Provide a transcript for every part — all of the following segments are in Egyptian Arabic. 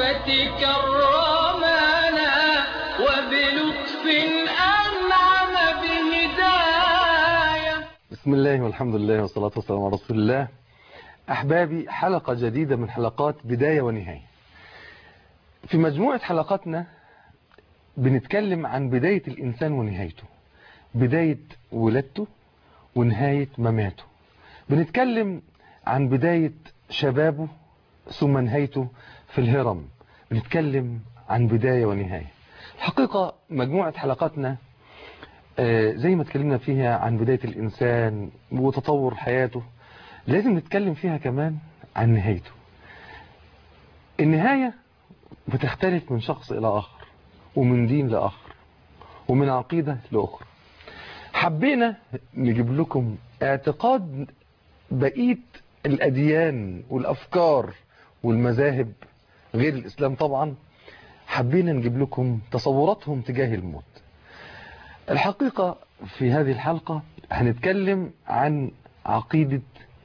برأفتك الرمانا وبلطف أنعم بهداية بسم الله والحمد لله والصلاة والسلام على رسول الله أحبابي حلقة جديدة من حلقات بداية ونهاية في مجموعة حلقاتنا بنتكلم عن بداية الإنسان ونهايته بداية ولادته ونهاية مماته بنتكلم عن بداية شبابه ثم نهايته في الهرم بنتكلم عن بداية ونهاية الحقيقة مجموعة حلقاتنا آه، زي ما اتكلمنا فيها عن بداية الإنسان وتطور حياته لازم نتكلم فيها كمان عن نهايته النهاية بتختلف من شخص إلى آخر ومن دين لآخر ومن عقيدة لأخرى حبينا نجيب لكم اعتقاد بقية الأديان والأفكار والمذاهب غير الإسلام طبعا حبينا نجيب لكم تصوراتهم تجاه الموت الحقيقة في هذه الحلقة هنتكلم عن عقيدة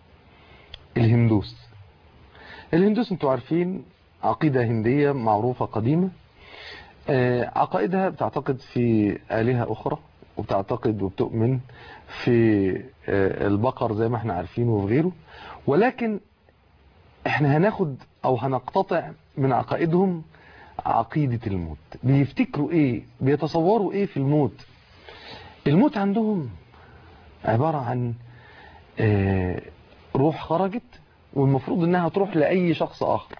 الهندوس الهندوس انتوا عارفين عقيدة هندية معروفة قديمة آه، عقائدها بتعتقد في آلهة أخرى وبتعتقد وبتؤمن في آه، البقر زي ما احنا عارفين وفي غيره ولكن احنا هناخد او هنقتطع من عقائدهم عقيدة الموت بيفتكروا ايه بيتصوروا ايه في الموت الموت عندهم عبارة عن آه، روح خرجت والمفروض انها تروح لأي شخص آخر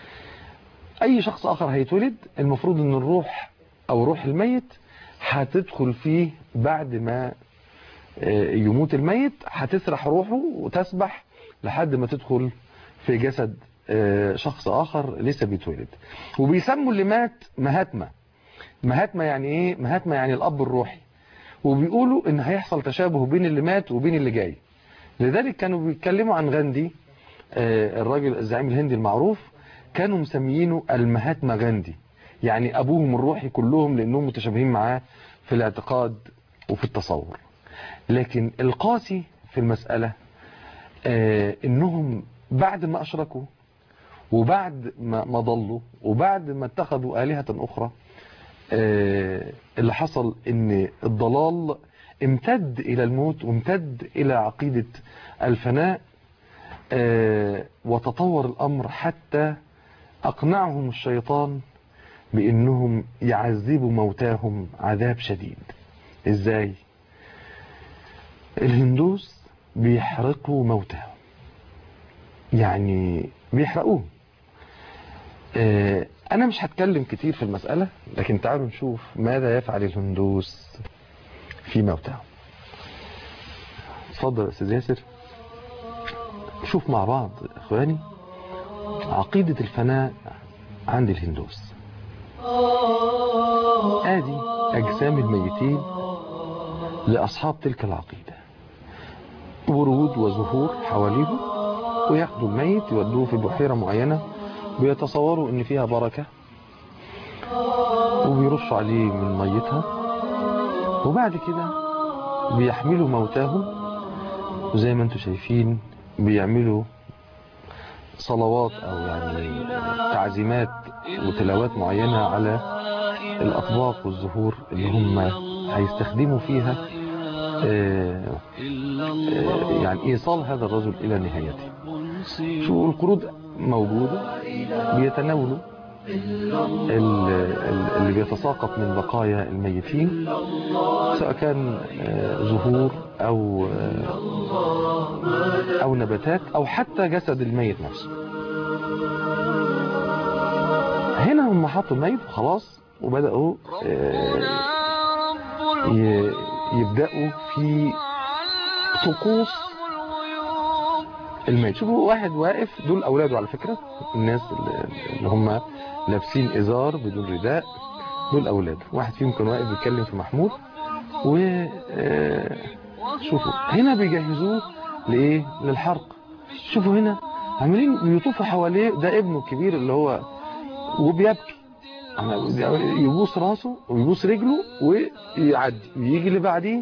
أي شخص آخر هيتولد المفروض ان الروح أو روح الميت هتدخل فيه بعد ما آه، يموت الميت هتسرح روحه وتسبح لحد ما تدخل في جسد آه، شخص آخر لسه بيتولد وبيسموا اللي مات مهاتما مهاتما يعني ايه مهاتما يعني الأب الروحي وبيقولوا ان هيحصل تشابه بين اللي مات وبين اللي جاي لذلك كانوا بيتكلموا عن غاندي آه، الراجل الزعيم الهندي المعروف كانوا مسميينه المهاتما غاندي يعني أبوهم الروحي كلهم لأنهم متشابهين معاه في الاعتقاد وفي التصور لكن القاسي في المسألة آه، إنهم بعد ما أشركوا وبعد ما ما ضلوا وبعد ما اتخذوا آلهة أخرى آه، اللي حصل ان الضلال امتد الى الموت وامتد الى عقيدة الفناء آه، وتطور الامر حتى اقنعهم الشيطان بانهم يعذبوا موتاهم عذاب شديد ازاي الهندوس بيحرقوا موتاهم يعني بيحرقوهم آه، أنا مش هتكلم كتير في المسألة لكن تعالوا نشوف ماذا يفعل الهندوس في موتهم اتفضل يا أستاذ ياسر شوف مع بعض إخواني عقيدة الفناء عند الهندوس آدي أجسام الميتين لأصحاب تلك العقيدة ورود وزهور حواليهم وياخدوا الميت يودوه في بحيرة معينة بيتصوروا ان فيها بركة وبيرشوا عليه من ميتها وبعد كده بيحملوا موتاهم وزي ما انتم شايفين بيعملوا صلوات او يعني تعزيمات وتلاوات معينة على الاطباق والزهور اللي هم هيستخدموا فيها آه، آه، يعني ايصال هذا الرجل الى نهايته شو القرود موجودة بيتناولوا ال- ال- اللي بيتساقط من بقايا الميتين سواء كان آه، زهور أو آه، أو نباتات أو حتى جسد الميت نفسه هنا هم حطوا الميت وخلاص وبدأوا آه، ي- يبدأوا في طقوس الميت شوفوا واحد واقف دول اولاده على فكرة الناس اللي- اللي هم لابسين ازار بدون رداء دول اولاده واحد فيهم كان واقف بيتكلم في محمود و آه، شوفوا هنا بيجهزوه لايه للحرق شوفوا هنا عاملين بيطوفوا حواليه ده ابنه الكبير اللي هو وبيبكي أنا- يبوس راسه ويبوس رجله ويعدي ويجي اللي بعديه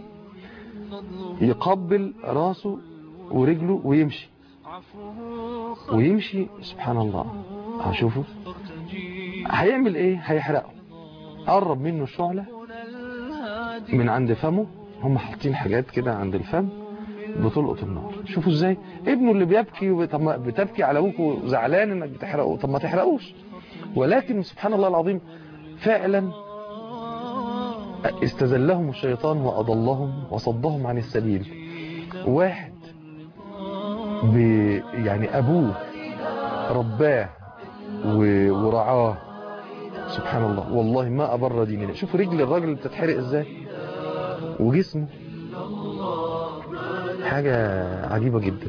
يقبل راسه ورجله ويمشي ويمشي سبحان الله هشوفوا هيعمل ايه هيحرقه قرب منه الشعلة من عند فمه هم حاطين حاجات كده عند الفم بتلقط النار شوفوا ازاي ابنه اللي بيبكي وب- طب ما بتبكي على ابوك وزعلان انك بتحرقه طب ما تحرقوش ولكن سبحان الله العظيم فعلا استزلهم الشيطان وأضلهم وصدهم عن السبيل واحد ب يعني أبوه رباه و- ورعاه سبحان الله والله ما أبر ديننا شوفوا رجل الراجل اللي بتتحرق ازاي وجسمه حاجة عجيبة جدا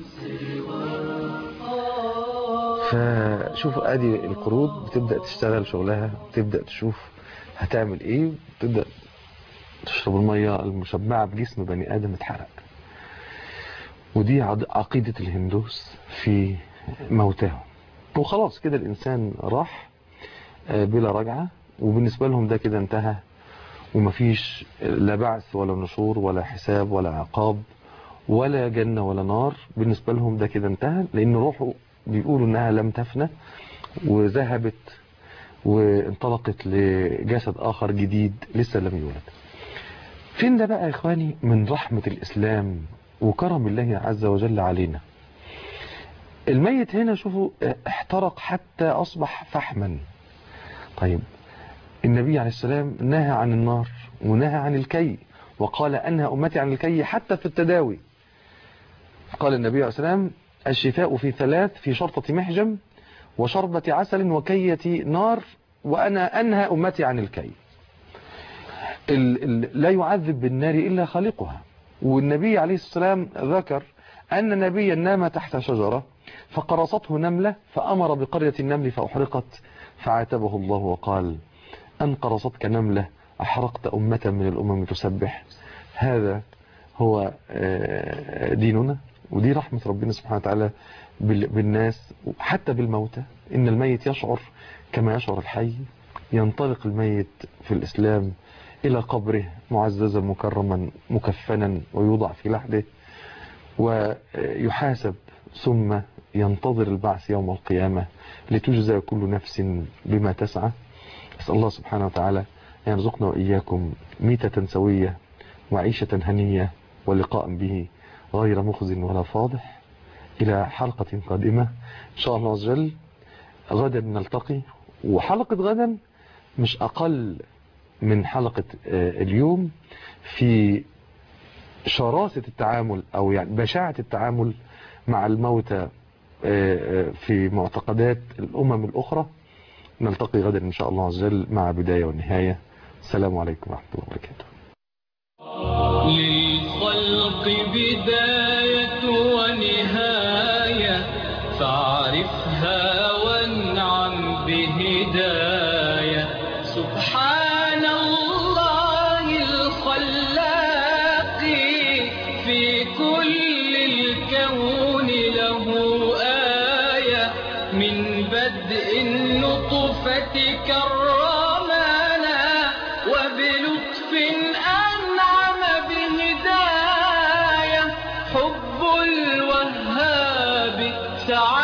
فشوفوا ادي القرود بتبدأ تشتغل شغلها بتبدأ تشوف هتعمل ايه بتبدأ تشرب المية المشبعة بجسم بني آدم اتحرق ودي عد- عقيدة الهندوس في موتاهم وخلاص كده الإنسان راح آه، بلا رجعة وبالنسبة لهم ده كده انتهى ومفيش لا بعث ولا نشور ولا حساب ولا عقاب ولا جنة ولا نار بالنسبة لهم ده كده انتهى لأن روحه بيقولوا انها لم تفنى وذهبت وانطلقت لجسد آخر جديد لسه لم يولد فين ده بقى يا إخواني من رحمة الإسلام وكرم الله عز وجل علينا الميت هنا شوفوا اه، احترق حتى أصبح فحما طيب النبي عليه السلام نهى عن النار ونهى عن الكي وقال أنهى أمتي عن الكي حتى في التداوي قال النبي عليه السلام الشفاء في ثلاث في شرطة محجم وشربة عسل وكية نار وأنا أنهى أمتي عن الكي ال ال لا يعذب بالنار إلا خالقها والنبي عليه السلام ذكر أن نبيا نام تحت شجرة فقرصته نملة فأمر بقرية النمل فأحرقت فعاتبه الله وقال أن قرصتك نملة أحرقت أمة من الأمم تسبح هذا هو آه، ديننا ودي رحمة ربنا سبحانه وتعالى بال- بالناس حتى بالموتى إن الميت يشعر كما يشعر الحي ينطلق الميت في الإسلام إلى قبره معززا مكرما مكفنا ويوضع في لحده ويحاسب ثم ينتظر البعث يوم القيامة لتجزى كل نفس بما تسعى أسأل الله سبحانه وتعالى أن يرزقنا وإياكم ميتة سوية وعيشة هنية ولقاء به غير مخز ولا فاضح إلى حلقة قادمة إن شاء الله عز وجل غدا نلتقي وحلقة غدا مش أقل من حلقة آه، اليوم في شراسة التعامل أو يعني بشاعة التعامل مع الموتى آه، آه، في معتقدات الأمم الأخرى نلتقي غدا إن شاء الله عز وجل مع بداية ونهاية السلام عليكم ورحمة الله وبركاته للخلق بداية ونهاية فاعرفها وانعم بهداية سبحان الله الخلاق في كل الكون له آية من بدء النطفة كرمنا وبلطف أنعم بهداية حب الوهاب سعادة